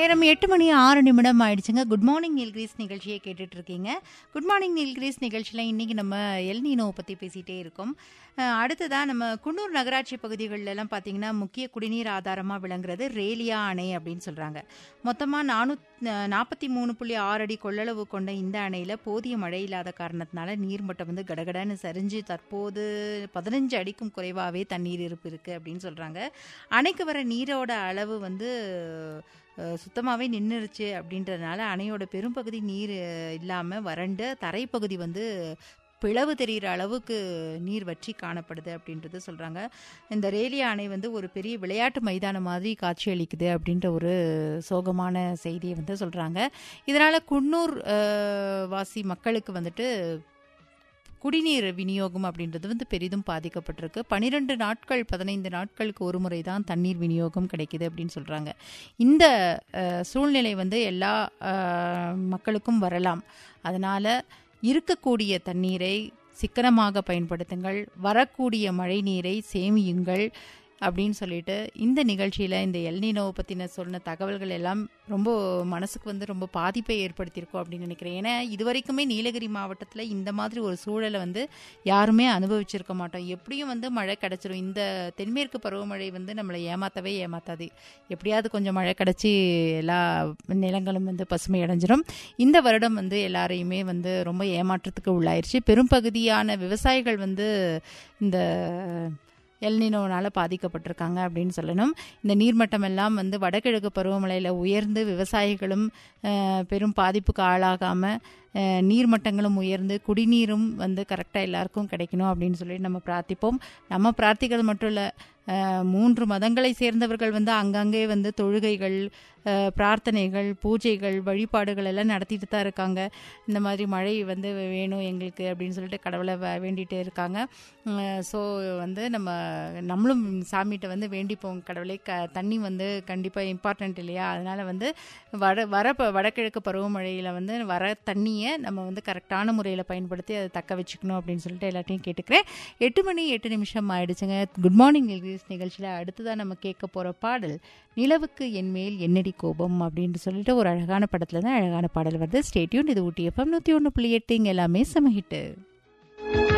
நேரம் எட்டு மணி ஆறு நிமிடம் ஆயிடுச்சுங்க குட் மார்னிங் நீல்கிரீஸ் நிகழ்ச்சியை கேட்டுட்டு இருக்கீங்க குட் மார்னிங் நீல்கிரீஸ் நிகழ்ச்சியில் இன்னைக்கு நம்ம எல்நீனோவை பற்றி பேசிகிட்டே இருக்கோம் அஹ், அடுத்ததா நம்ம குன்னூர் நகராட்சி பகுதிகளில் எல்லாம் பார்த்தீங்கன்னா முக்கிய குடிநீர் ஆதாரமாக விளங்குறது ரேலியா அணை அப்படின்னு சொல்கிறாங்க மொத்தமாக நானூத் நாற்பத்தி மூணு புள்ளி ஆறு அடி கொள்ளளவு கொண்ட இந்த அணையில் போதிய மழை இல்லாத காரணத்தினால நீர்மட்டம் வந்து கடகடன்னு சரிஞ்சு தற்போது பதினஞ்சு அடிக்கும் குறைவாகவே தண்ணீர் இருப்பு இருக்குது அப்படின்னு சொல்கிறாங்க அணைக்கு வர நீரோட அளவு வந்து சுத்தமாகவே நின்றுருச்சு அப்படின்றதுனால அணையோட பெரும்பகுதி நீர் இல்லாமல் வறண்டு தரைப்பகுதி வந்து பிளவு தெரிகிற அளவுக்கு நீர் வற்றி காணப்படுது அப்படின்றது சொல்கிறாங்க இந்த ரேலியா அணை வந்து ஒரு பெரிய விளையாட்டு மைதானம் மாதிரி காட்சியளிக்குது அப்படின்ற ஒரு சோகமான செய்தியை வந்து சொல்கிறாங்க இதனால் குன்னூர் அஹ், வாசி மக்களுக்கு வந்துட்டு குடிநீர் விநியோகம் அப்படின்றது வந்து பெரிதும் பாதிக்கப்பட்டிருக்கு பனிரெண்டு நாட்கள் பதினைந்து நாட்களுக்கு ஒரு முறை தான் தண்ணீர் விநியோகம் கிடைக்குது அப்படின்னு சொல்கிறாங்க இந்த அஹ், சூழ்நிலை வந்து எல்லா அஹ், மக்களுக்கும் வரலாம் அதனால் இருக்கக்கூடிய தண்ணீரை சிக்கனமாக பயன்படுத்துங்கள் வரக்கூடிய மழை நீரை சேமியுங்கள் அப்படின்னு சொல்லிட்டு இந்த நிகழ்ச்சியில் இந்த எல்னினோவை பற்றின சொன்ன தகவல்கள் எல்லாம் ரொம்ப மனசுக்கு வந்து ரொம்ப பாதிப்பை ஏற்படுத்தியிருக்கோம் அப்படின்னு நினைக்கிறேன் ஏன்னா இது வரைக்குமே நீலகிரி மாவட்டத்தில் இந்த மாதிரி ஒரு சூழலை வந்து யாருமே அனுபவிச்சிருக்க மாட்டோம் எப்படியும் வந்து மழை கிடச்சிரும் இந்த தென்மேற்கு பருவமழை வந்து நம்மளை ஏமாத்தவே ஏமாத்தாது எப்படியாவது கொஞ்சம் மழை கிடச்சி எல்லா நிலங்களும் வந்து பசுமை அடைஞ்சிரும் இந்த வருடம் வந்து எல்லாரையுமே வந்து ரொம்ப ஏமாற்றத்துக்கு உள்ளாயிருச்சு பெரும்பகுதியான விவசாயிகள் வந்து இந்த எல்னினோனால பாதிக்கப்பட்டிருக்காங்க அப்படின்னு சொல்லணும் இந்த நீர்மட்டம் எல்லாம் வந்து வடகிழக்கு பருவமழையில் உயர்ந்து விவசாயிகளும் அஹ், பெரும் பாதிப்புக்கு ஆளாகாமல் நீர்மட்டங்களும் உயர்ந்து குடிநீரும் வந்து கரெக்டாக எல்லாருக்கும் கிடைக்கணும் அப்படின்னு சொல்லி நம்ம பிரார்த்திப்போம் நம்ம பிரார்த்திக்கிறது மட்டும் இல்லை மூன்று மதங்களை சேர்ந்தவர்கள் வந்து அங்கங்கே வந்து தொழுகைகள் அஹ், பிரார்த்தனைகள் பூஜைகள் வழிபாடுகள் எல்லாம் நடத்திட்டு தான் இருக்காங்க இந்த மாதிரி மழை வந்து வேணும் எங்களுக்கு அப்படின்னு சொல்லிட்டு கடவுளை வே- வேண்டிட்டு இருக்காங்க ஸோ வந்து நம்ம நம்மளும் சாமிகிட்ட வந்து வேண்டிப்போம் கடவுளே க தண்ணி வந்து கண்டிப்பாக இம்பார்ட்டன்ட் இல்லையா அதனால் வந்து வட வர ப- வடகிழக்கு பருவமழையில் வந்து வர தண்ணியை நம்ம வந்து கரெக்டான முறையில் பயன்படுத்தி அதை தக்க வச்சுக்கணும் அப்படின்னு சொல்லிட்டு எல்லாத்தையும் கேட்டுக்கிறேன் எட்டு மணி எட்டு நிமிஷம் ஆயிடுச்சுங்க குட் மார்னிங் நிகழ்ச்சி நிகழ்ச்சியில் அடுத்ததான் நம்ம கேட்க போகிற பாடல் நிலவுக்கு என் மேல் என்னடி கோபம் அப்படின்னு சொல்லிட்டு ஒரு அழகான படத்தில் தான் அழகான பாடல் வருது ஸ்டேட்யூன் இது ஊட்டி எஃப்எம் நூற்றி ஒன்று புள்ளி எட்டு இங்கே எல்லாமே சமஹிட்டு